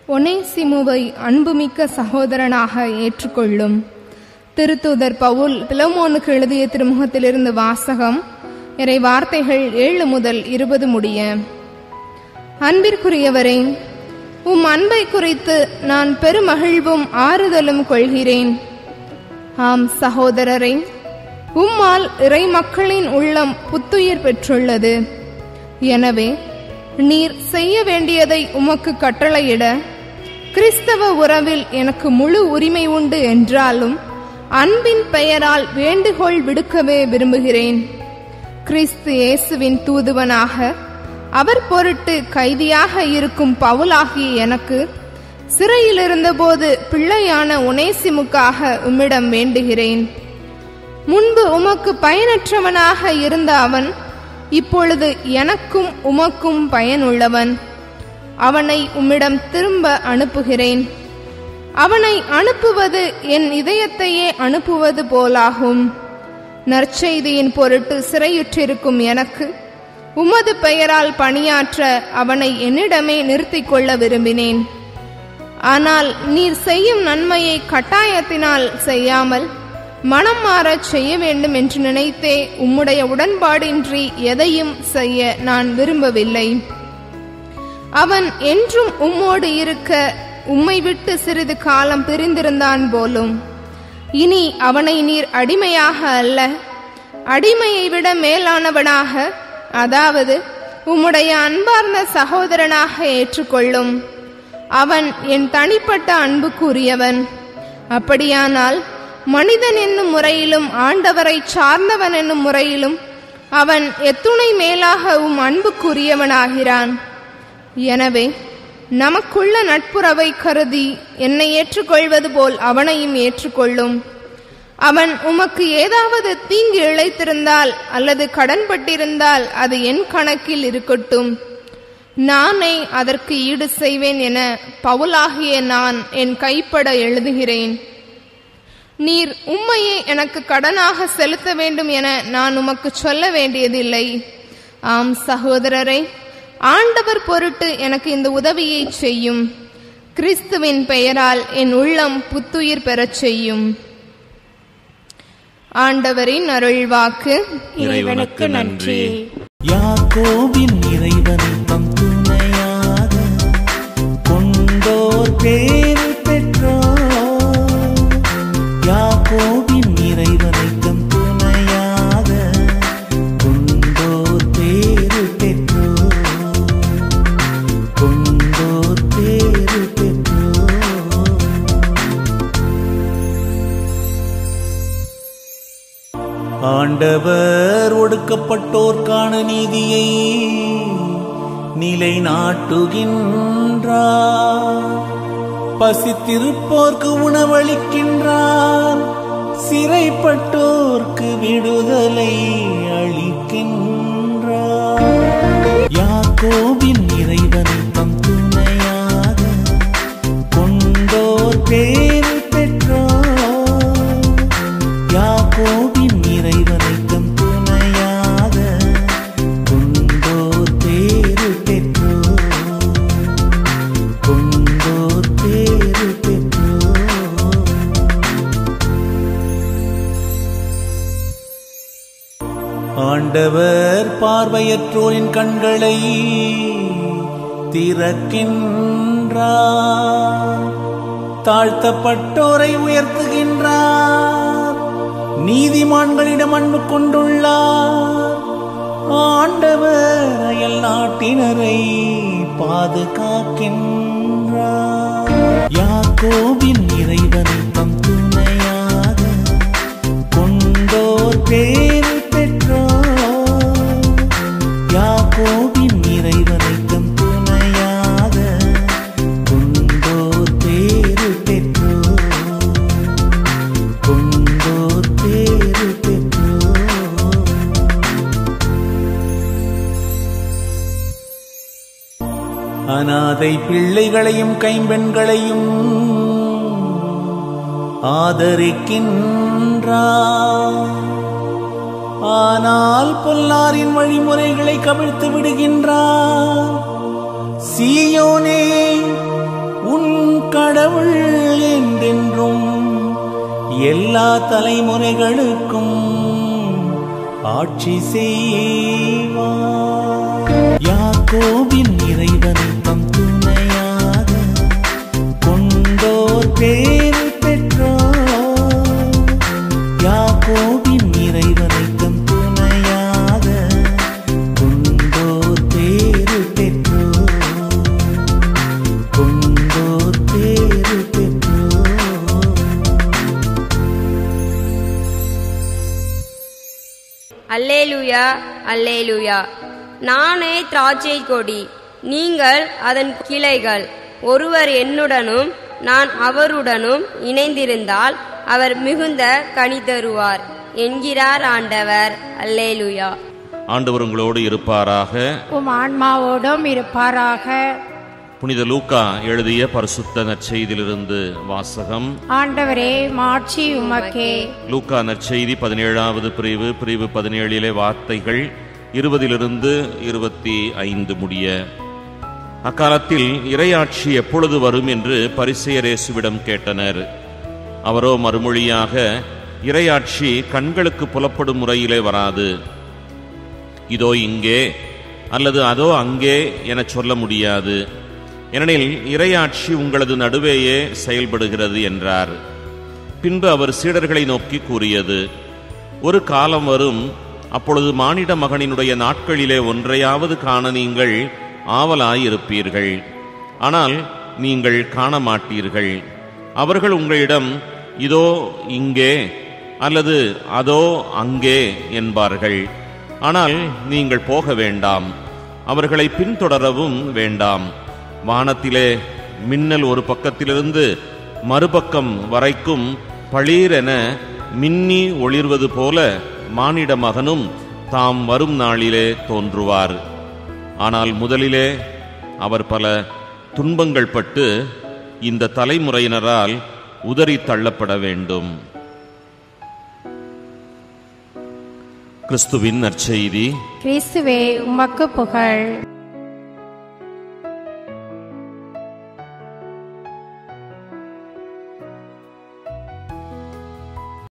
ஒனேசிமுவை அன்புமிக்க சகோதரனாக ஏற்றுக்கொள்ளும் திருத்தூதர் பவுல் பிலமோனுக்கு எழுதிய திருமுகத்திலிருந்து வாசகம் இறை வார்த்தைகள் ஏழு முதல் இருபது முடிய அன்பிற்குரியவரே உம் அன்பை குறித்து நான் பெருமகிழ்வும் ஆறுதலும் கொள்கிறேன் ஆம் சகோதரரே உம்மால் இறை மக்களின் உள்ளம் புத்துயிர் பெற்றுள்ளது எனவே நீர் செய்ய வேண்டியதை உமக்கு கட்டளையிட கிறிஸ்தவ உறவில் எனக்கு முழு உரிமை உண்டு என்றாலும் அன்பின் பெயரால் வேண்டுகோள் விடுக்கவே விரும்புகிறேன் கிறிஸ்து இயேசுவின் தூதுவனாக அவர் பொருட்டு கைதியாக இருக்கும் பவுலாகிய எனக்கு சிறையில் இருந்தபோது பிள்ளையான உனேசிமுக்காக உம்மிடம் வேண்டுகிறேன் முன்பு உமக்கு பயனற்றவனாக இருந்த அவன் இப்பொழுது எனக்கும் உமக்கும் பயனுள்ளவன் அவனை உம்மிடம் திரும்ப அனுப்புகிறேன் அவனை அனுப்புவது என் இதயத்தையே அனுப்புவது போலாகும் நற்செய்தியின் பொருட்டு சிறையுற்றிருக்கும் எனக்கு உமது பெயரால் பணியாற்ற அவனை என்னிடமே நிறுத்திக் கொள்ள விரும்பினேன் ஆனால் நீர் செய்யும் நன்மையை கட்டாயத்தினால் செய்யாமல் மனம் மாறச் செய்ய வேண்டும் என்று நினைத்தே உம்முடைய உடன்பாடின்றி எதையும் செய்ய நான் விரும்பவில்லை அவன் என்றும் உம்மோடு இருக்க உம்மை விட்டு சிறிது காலம் பிரிந்திருந்தான் போலும் இனி அவனை நீர் அடிமையாக அல்ல அடிமையை விட மேலானவனாக அதாவது உம்முடைய அன்பார்ந்த சகோதரனாக ஏற்றுக்கொள்ளும் அவன் என் தனிப்பட்ட அன்புக்குரியவன் அப்படியானால் மனிதன் என்னும் முறையிலும் ஆண்டவரை சார்ந்தவன் என்னும் முறையிலும் அவன் எத்துணை மேலாக உம் அன்புக்குரியவனாகிறான் எனவே நமக்குள்ள நட்புறவை கருதி என்னை ஏற்றுக்கொள்வது போல் அவனையும் ஏற்றுக்கொள்ளும் அவன் உமக்கு ஏதாவது தீங்கு இழைத்திருந்தால் அல்லது கடன்பட்டிருந்தால் அது என் கணக்கில் இருக்கட்டும் நானே அதற்கு ஈடு செய்வேன் என பவுலாகிய நான் என் கைப்பட எழுதுகிறேன் நீர் உம்மையே எனக்கு கடனாக செலுத்த வேண்டும் என நான் உமக்கு சொல்ல வேண்டியதில்லை ஆம் சகோதரரை ஆண்டவர் பொருட்டு எனக்கு இந்த உதவியை செய்யும் கிறிஸ்துவின் பெயரால் என் உள்ளம் புத்துயிர் பெறச் செய்யும் ஆண்டவரின் அருள்வாக்கு இறைவனுக்கு நன்றி யாக்கோபின் இறைவன் தம் துணையாக கொண்டோர் பேர் பெற்றோர் யாக்கோபின் இறைவனை தம் துணையாக கொண்டோர் பேர் பெற்றோர் கொண்டோர் பேர் பெற்றோர் ஆண்டவர் ஒடுக்கப்பட்டோர்க்கான நீதியை நிலைநாட்டுகின்றார் பசித்திருப்போர்க்கு உணவளிக்கின்றார் சிறைப்பட்டோர்க்கு விடுதலை அளிக்கின்றார் யாக்கோபின் இறைவன் தம் துணையாக கொண்டோர் பேர் பெற்றோர் யாக்கோபின் இறைவனை தம் துணையாக கொண்டோர் பேரு பெற்றோர் கொண்டோர் பேரு பெற்றோர் ஆண்டவர் பார்வையற்றோரின் கண்களை திறக்கின்றார் தாழ்த்தப்பட்டோரை உயர்த்துகின்றார் நீதிமான்களிடம் அன்பு கொண்டுள்ளார் ஆண்டவர் அயல் நாட்டினரை பாதுகாக்கின்றார் யாக்கோபின் இறைவன் தம் துணையாக கொண்டோர் பேர் பெற்றோர் யாக்கோபின் இறைவனை தம் துணையாக கொண்டோர் பேரு பெற்றோர் கொண்டோர் பேரு பெற்றோர் அனாதை பிள்ளைகளையும் கைம்பெண்களையும் ஆதரிக்கின்றார் ஆனால் பொல்லாரின் வழிமுறைகளை கவிழ்த்து விடுகின்றார் சீயோனே உன் கடவுள் என்றென்றும் எல்லா தலைமுறைகளுக்கும் ஆட்சி செய்வார் யாக்கோபின் இறைவன் தம் துணையாக கொண்டோர் பேரு பெற்றோர் யாக்கோபின் இறைவனை தம் துணையாக கொண்டோர் பேரு பெற்றோர் கொண்டோர் பேரு பெற்றோர் அல்லேலுயா அல்லேலுயா நானே திராட்சை கொடி நீங்கள் அதன் கிளைகள் ஒருவர் என்னுடனும் நான் அவருடனும் இணைந்திருந்தால் அவர் மிகுந்த கனி தருவார் என்கிறார் ஆண்டவர் அல்லேலுயா ஆண்டவர் உங்களோடு இருப்பாராக உம் ஆன்மாவோடும் இருப்பாராக புனித லூக்கா எழுதிய பரிசுத்த நற்செய்தியிலிருந்து வாசகம் ஆண்டவரே மாட்சி உமக்கே லூக்கா நற்செய்தி பதினேழாவது பிரிவு பிரிவு பதினேழிலே வார்த்தைகள் இருபதிலிருந்து இருபத்தி ஐந்து முடிய அக்காலத்தில் இறையாட்சி எப்பொழுது வரும் என்று பரிசெயர் இயேசுவிடம் கேட்டனர் அவரோ மறுமொழியாக இறையாட்சி கண்களுக்கு புலப்படும் முறையிலே வராது இதோ இங்கே அல்லது அதோ அங்கே என சொல்ல முடியாது ஏனெனில் இறையாட்சி உங்களது நடுவேயே செயல்படுகிறது என்றார் பின்பு அவர் சீடர்களை நோக்கி கூறியது ஒரு காலம் வரும் அப்பொழுது மானிட மகனினுடைய நாட்களிலே ஒன்றையாவது காண நீங்கள் ஆவலாயிருப்பீர்கள் ஆனால் நீங்கள் காண மாட்டீர்கள் அவர்கள் உங்களிடம் இதோ இங்கே அல்லது அதோ அங்கே என்பார்கள் ஆனால் நீங்கள் போக வேண்டாம் அவர்களை பின்தொடரவும் வேண்டாம் வானத்திலே மின்னல் ஒரு பக்கத்திலிருந்து மறுபக்கம் வரைக்கும் பளீரென மின்னி ஒளிர்வது போல மானிட மகனும் தாம் வரும் நாளிலே தோன்றுவார் ஆனால் முதலிலே அவர் பல துன்பங்கள் பட்டு இந்த தலைமுறையினரால் உதறி தள்ளப்பட வேண்டும் கிறிஸ்துவின் நற்செய்தி கிறிஸ்துவே உமக்கு புகழ்